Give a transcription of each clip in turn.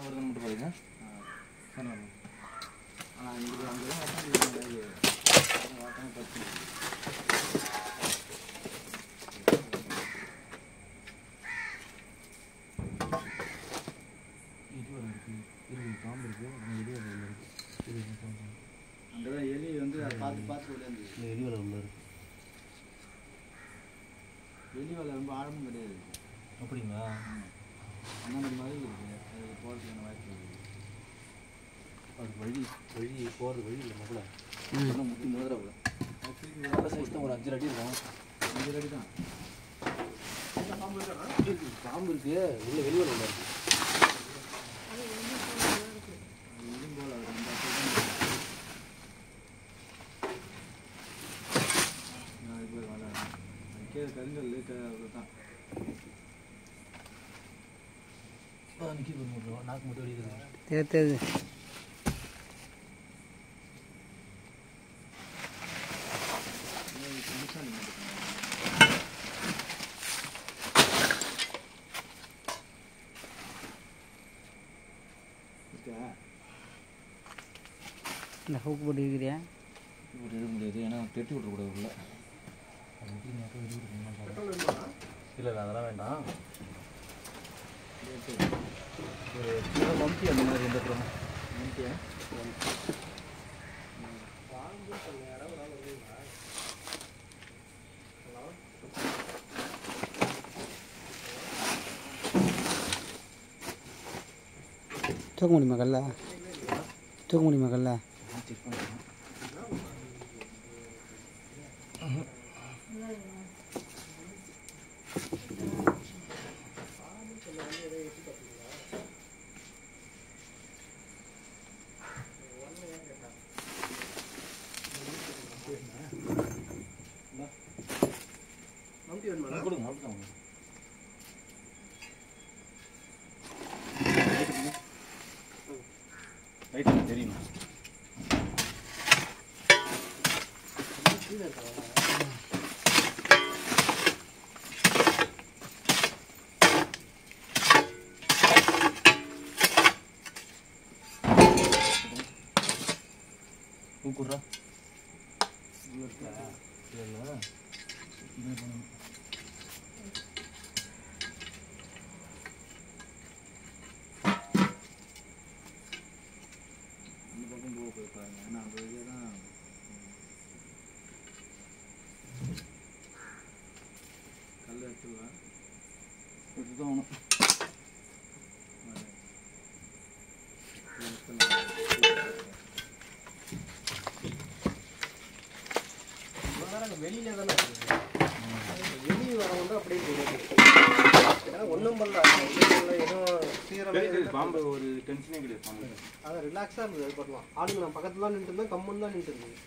வருதுன்னு மட்டும் பாருங்க சொன்னாங்க ஆனால் இங்கே அங்கே தான் வசதி வாட்டாங்க பத்து இருபது இருக்கு இருபது பாம்பு இருக்கு நம்ம இருபது உள்ள இருக்கு இருபது பாம்பு அங்கே தான் எலி வந்து அதை பார்த்து பார்த்து விளையாந்து இந்த எரிவலை உள்ள இருக்கு எலி வலை ரொம்ப ஆழமும் கிடையாது அப்படிங்களா அண்ணாந்த மாதிரி இருக்குது அது போகிறதுக்கான வாய்ப்பு இருக்குது அது வழி வழி போகிறது வழி இல்லை மகள இன்னும் முட்டி முதல்ல நல்ல சைஸ் தான் ஒரு அஞ்சு அடி இருக்கும் அஞ்சு அடி தான் இருக்கு, பாம்பு இருக்கு உள்ள வெளிவலை உள்ள இருக்கு அது இதுவும் போல ஒரு ரெண்டு அடி தான் நான் இது போய் வலை கீழே கருங்கல் தான் நிற்கி ஒரு நாக்கு மட்டும் அடிக்கிறது தெரியுது தெரியுது இந்த ஹூக் போட்டு இருக்கிறியா ஒரு எழுத முடியாது ஏன்னா தெட்டி விட்றக்கூடாது உள்ள அது எப்படி நேரம் வெளியே இருக்கணும் இல்லை இல்லை அதெல்லாம் வேண்டாம் ஒரு சின்ன மம்டி அந்த மாதிரி எந்த அப்புறம் தூக்க முடியுமா கல்ல தூக்க முடியுமா கல்ல செக் பண்ணுறேன் கொடுங்க அப்படிதான் ரைட் தெரியுமா கூப்பிட்றா இல்லை இது பண்ணணும் அந்த பக்கம் போக போய் பாருங்க ஏன்னா அந்த வழியாக தான் கல் எடுத்துக்கலாம் இதுதான் வேணும் வெளியில தானே வெளியே வரவங்க அப்படியே தெரியுது ஏன்னா ஒன்றும் பண்ணல எதுவும் சீரமே பாம்பு ஒரு டென்ஷனே கிடையாது பாம்பு அதான் ரிலாக்ஸாக இருந்தது அது பண்ணலாம் ஆளுங்க நான் பக்கத்துல தான் நின்று இருந்தேன் கம்முன்னு தான் நின்று இருந்தது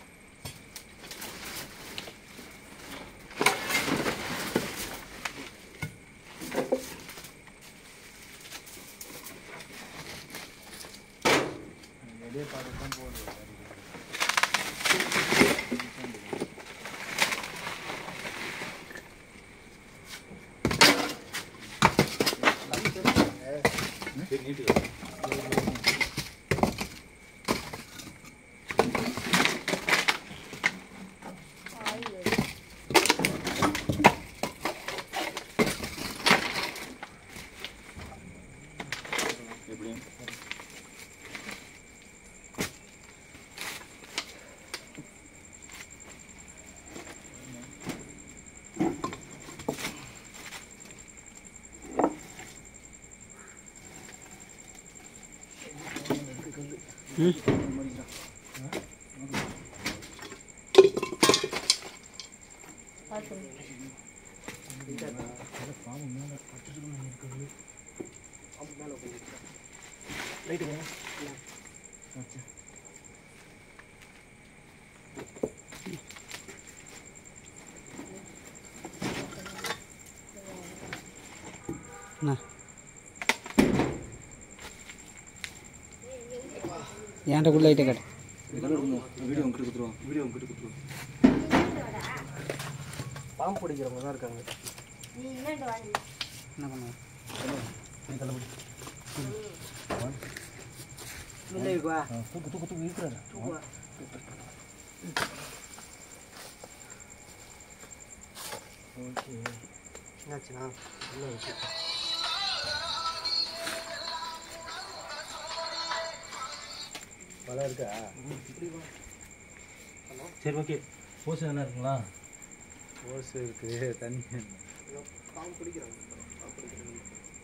வெளியே பார்த்து தான் போகுது சரி நீட்டு எப்படி ரைட்டு போங்க என்ன ஏன்ட்ட கூட லைட்டை கட்டு வீடியோ உங்ககிட்ட கொடுத்துருவோம் வீடியோ உங்ககிட்ட கொடுத்துருவோம் பாம்பு பிடிக்கிறவங்க தான் இருக்காங்க என்ன பண்ணுவேன் முன்னே இருக்குவா தூக்கு தூக்கு தூக்கு இருக்கிறாரு என்னாச்சுண்ணா என்ன விஷயம் பழம் இருக்கா சரி ஓகே போஸ் என்ன இருக்குங்களா ஓசு இருக்கு தண்ணி பாம்பு பிடிக்கிறாங்க பாம்பு பிடிக்கிறாங்க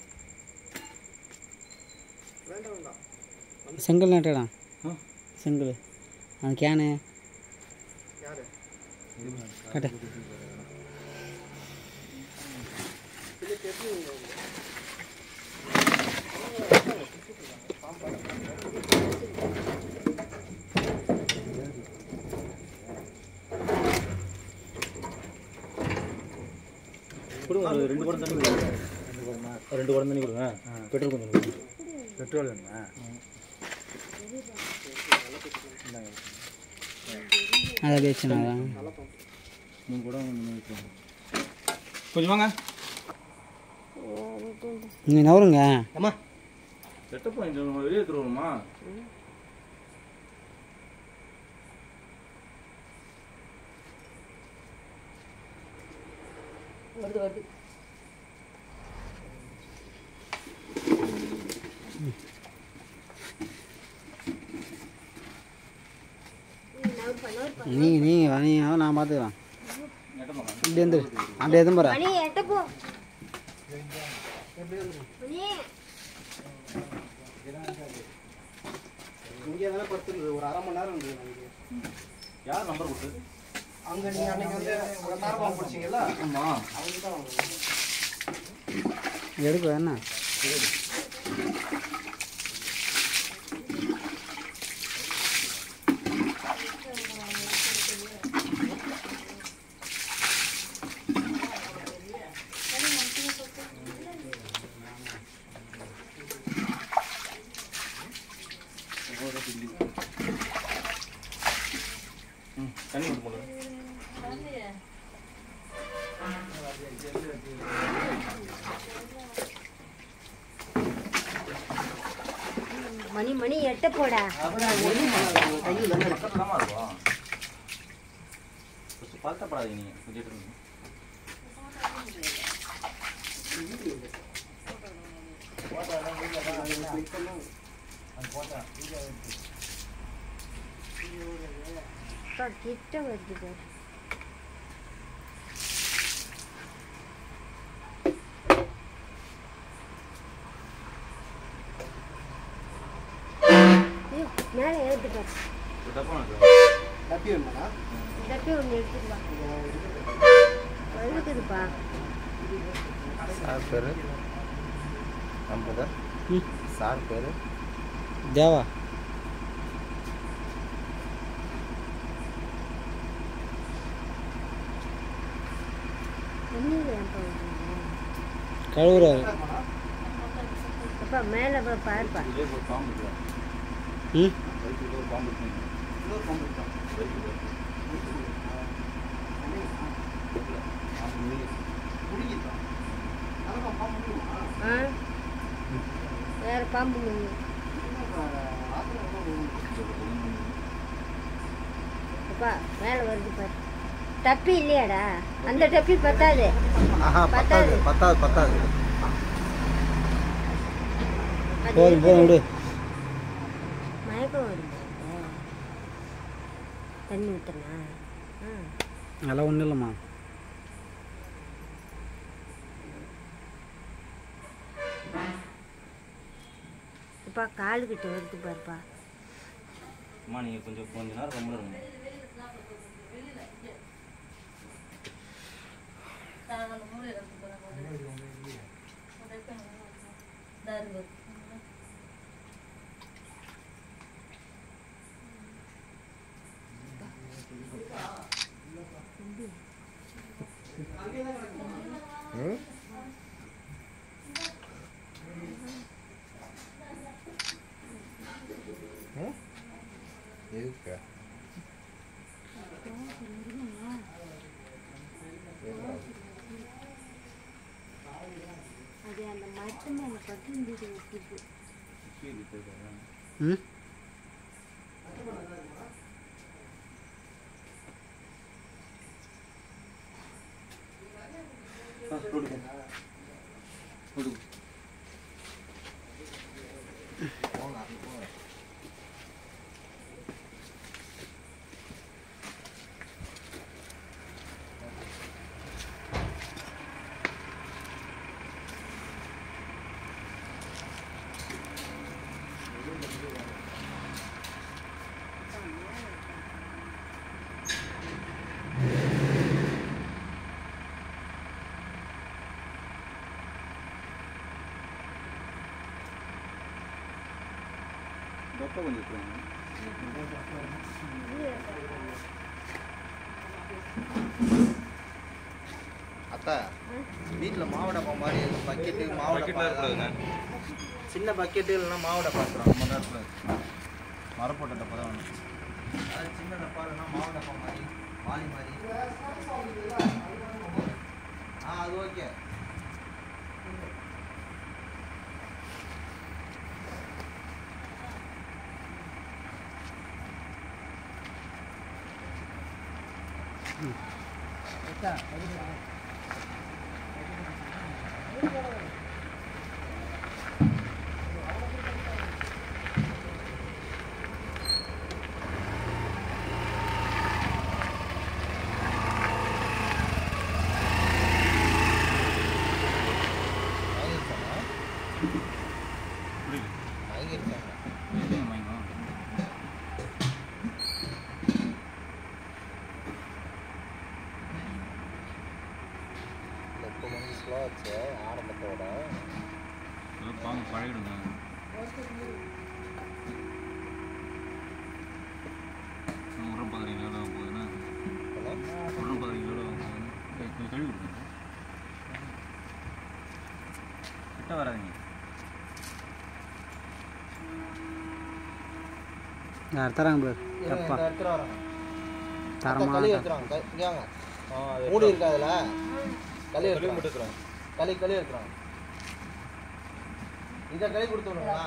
வேண்டாம் வேண்டாம் செங்கல் நட்டடா ஆ. செங்கல் அந்த கேனு யாரு கட்டு இல்லை தெரியும் கொடுங்க ஒரு ரெண்டு குடம் தண்ணி கொடுங்க ரெண்டு குடம் தண்ணி கொடுங்க பெட்ரோல் கொஞ்சம் கொடுங்க பெட்ரோல் வேணுமா அதை அப்படியே வச்சுனா மூணு குடம் இந்த மாதிரி வைக்கலாம். கொஞ்சம் வாங்க நீங்கள் நவருங்க அம்மா செட்டப் வாங்கிட்டு வரணுமா? வெளியே எடுத்துட்டு வரணுமா வருது வருது நீங்கள் நீங்கள் நீங்கள் நான் பார்த்துக்கலாம் நெட்டமா இப்படி வந்து அப்படியே எதுவும் போகிறேன் மணி எட்ட போ மணி இங்கே தானே படுத்துருந்தது ஒரு அரை மணி நேரம் இருந்தது அங்கே யார் நம்பர் கொடுத்து அங்கே நீங்கள் அன்னைக்கு வந்து ஒரு தாரபாம்பு பிடிச்சிங்கல்ல ஆமா அவங்க தான் எடுக்க என்ன ம் தண்ணி கொடுத்து போடுங்க மணி மணி எட்ட போடா கையில் தானே இருக்கு பக்கத்துல தான் இருக்கும் ஃபஸ்ட்டு பதட்டப்படாதீங்க நீங்கள் கொஞ்சம் இருங்க அப்பா, கிட்ட வருது பாரு ஐயோ, மேலே ஏறிட்டு பாரு ஒரு டப்பா இருக்கு டப்பி வேணுமா டப்பி ஒன்று எடுத்துட்டு வா வழுக்குதுப்பா சார் பேர் ஐம்பதா ம் சார் பேர் தேவா தண்ணீர் ஏன்ப்பா ஊத்துறீங்க? கழுவுறாரு அப்பா மேலே போய் பாருப்பா இதே ஒரு பாம்பு இருக்கு ம் வயிற்றுல ஒரு பாம்பு இருக்கு இன்னொரு பாம்பு இருக்கா வயிற்றுல பாம்பு முழுகி. முடியுதா அதெல்லாம் பாம்பு முடியுமா ஆ வேற பாம்பு முள்ளு. அப்பா மேலே வருது பாரு டப்பி இல்லையாடா அந்த டப்பி பத்தாது ஆஹா பத்தாது. பத்தாவது பத்தாவது அது போதும் போதும் விடு மயக்கம் வருது தண்ணி ஊற்றுனா ஆ அதெல்லாம் ஒன்றும் இல்லைம்மா அப்பா காலுக்கிட்ட வருது பாருப்பா அம்மா நீங்கள் கொஞ்சம் கொஞ்ச நேரம் கம்முன்னு இருங்க எதுக்கு அது அந்த மரத்து மேலே பட்டு இருந்தது ஒட்டிட்டு ம் போங்க அப்படி போங்க டப்பா கொஞ்சம் எடுத்துருவாங்க அத்தா வீட்டில் மாவு டப்பா மாதிரி பக்கெட்டு மாவு பக்கெட்டில் டப்பா இருக்கக்கூடாதுங்க சின்ன பக்கெட்டு இல்லைன்னா மாவு டப்பா இருக்கிறோம் ரொம்ப நேரம் இருக்கக்கூடாது மரப்போட்ட டப்பா தான் வேணும் அது சின்ன டப்பா இல்லைன்னா மாவு டப்பா மாதிரி வாளி மாதிரி ஆ அது ஓகே வாங்கிருக்காங்க புரியல வாங்கிருக்காங்க எதுங்க வாங்கிக்கோ முப்பது மணி ஸ்லோ ஆச்சு ஆரம்பத்தோட ஏதோ பாங்க பழகிடுங்க இன்னும் உரம் பதினஞ்சு கிலோ ஆக போகுதுன்னா உரம் பதினஞ்சு கிலோ ஆக போகுதுன்னா ஏய், கொஞ்சம் கழுவி கொடுங்க கிட்ட வராதீங்க யார் தராங்க ப்ரோ எப்பா எடுத்துட்டு வராங்க தரமான களி டப்பா. எடுத்துறாங்க க- இங்கேங்க மூடி இருக்கா அதுல களி கழுவி எடுத்துறாங்க மட்டும் இருக்கிறோம் களி களி எடுத்துறாங்க இதை களி கொடுத்து விடுங்களா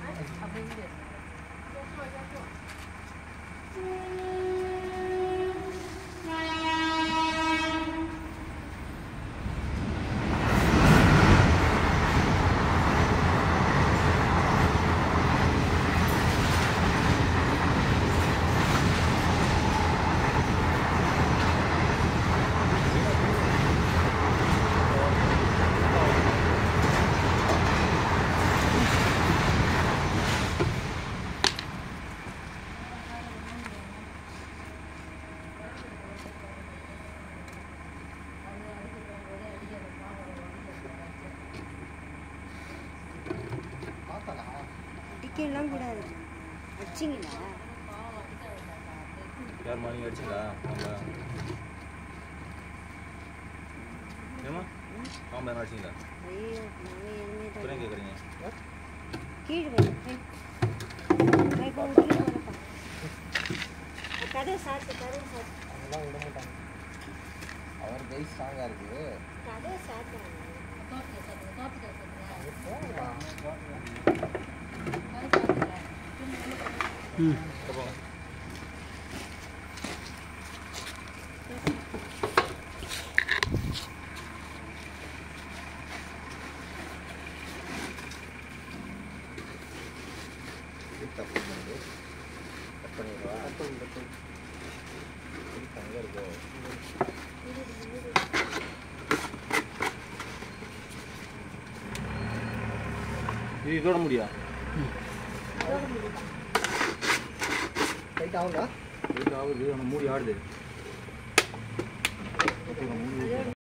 அடிக்கலாம் கூடாது அடிச்சிங்களா யார் மார்னிங் அடிச்சிங்களா ஆமாம் ஏமா ஆமாம் யாரும் அடிச்சிங்களா ஐயோ நாங்கள் எதுவுமே அப்புறம் ஏன் கேட்குறீங்க கீழே வை கை கை கொண்டு கீழே வரப்பா கதவை சாத்து கதவை சாத்து அதெல்லாம் விட மாட்டாங்க அவர் கை ஸ்ட்ராங்கா இருக்கு கதவை சாத்துறாங்க ம் இப்போ போங்க தப்பு பண்ணுது கட் பண்ணிடுவா அங்கே இருக்கு இது இதோட முடியா டைட் ஆகுங்களா இது ஆகுது ஆனால் மூடி ஆடுது மூடி